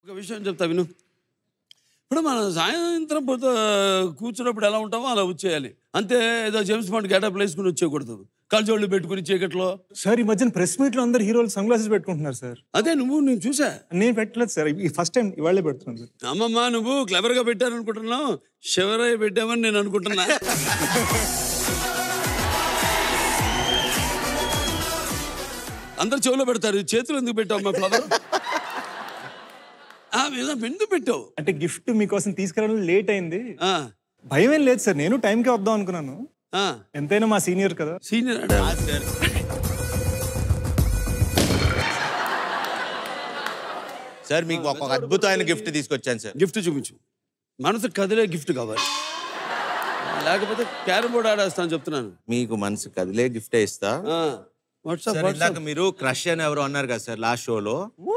ఒక విషయం చెప్తా విను ఇప్పుడు మనం సాయంత్రం పూట కూర్చున్నప్పుడు ఎలా ఉంటామో అలా వచ్చేయాలి అంతే ఏదో జేమ్స్ బాండ్ గెటప్ వేసుకుని వచ్చేయకూడదు కళ్ళజోళ్ళు పెట్టుకుని చీకట్లో సార్ ఈ మధ్యన ప్రెస్ మీట్ లో అందరు హీరోలు సన్ గ్లాసెస్ పెట్టుకుంటున్నారు సార్ అదే నువ్వు నేను చూసా నేను పెట్టలేదు సార్ ఈ ఫస్ట్ టైం ఇవాళే పెడుతున్నాను సార్ అమ్మమ్మ నువ్వు క్లెవర్గా పెట్టారనుకుంటున్నావు శివరయ్య పెట్టామని నేను అనుకుంటున్నా అందరు చెవులో పెడతారు చేతులు ఎందుకు పెట్టావు అమ్మా ఫ్లవర్ ఆ, మీద ఎందుకు పెట్టావు అంటే గిఫ్ట్ మీకోసం తీసుకురావడం లేట్ అయింది ఆ, భయం ఏం లేదు సార్ నేను టైంకి వద్దాం అనుకున్నాను ఆ, ఎంతైనా మా సీనియర్ కదా సీనియర్ అడా. సార్ మీకు ఒక అద్భుతమైన గిఫ్ట్ తీసుకొచ్చాను సార్ గిఫ్ట్ చూపించు మనసు కదిలే గిఫ్ట్ కావాలి లేకపోతే క్యారమ్ బోర్డ్ ఆడేస్తాను చెప్తున్నాను మీకు మనసు కదిలే గిఫ్టే ఇస్తా ఆ, వాట్సాప్ సార్ ఇందాక వాట్సాప్ మీరు క్రష్ అని ఎవరు అన్నారు కదా సార్ లాస్ట్ షోలో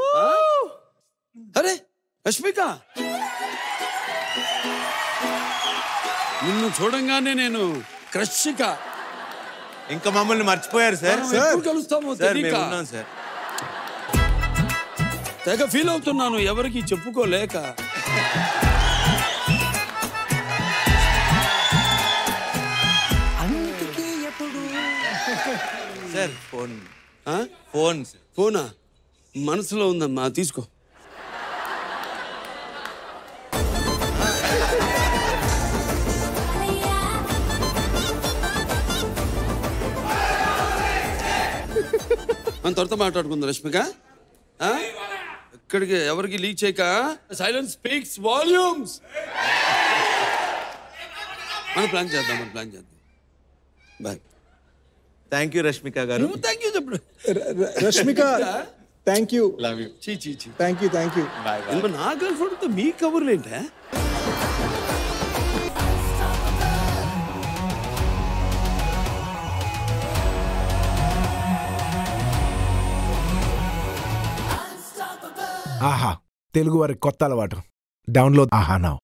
అరే రష్మిక నిన్ను చూడంగానే నేను క్రషిక ఇంకా మమ్మల్ని మర్చిపోయారు సార్ మనం ఎప్పుడు కలుస్తామో సార్ తెలియక మేము ఉన్నాం సార్ తెగ ఫీల్ అవుతున్నాను ఎవరికి చెప్పుకోలేక సార్ ఫోన్ ఆ? ఫోన్ సార్ ఫోనా మనసులో ఉందమ్మా తీసుకో మన త్వరతో మాట్లాడుకుందాం రష్మిక ఆ? ఇక్కడికి ఎవరికి లీక్ చేయక సైలెన్స్ స్పీక్స్ వాల్యూమ్స్ మనం ప్లాన్ చేద్దాం మనం ప్లాన్ చేద్దాం బాయ్ థ్యాంక్ యూ రష్మిక గారు నువ్వు థ్యాంక్ యూ చెప్పు Rashmika thank you love you చీ చీ చీ thank you thank you bye ఎందుకు నా గర్ల్ ఫ్రెండ్తో మీ కబుర్లు ఏంటే ఆహా తెలుగు వారి కొత్త అలవాటు డౌన్లోడ్ ఆహా నౌ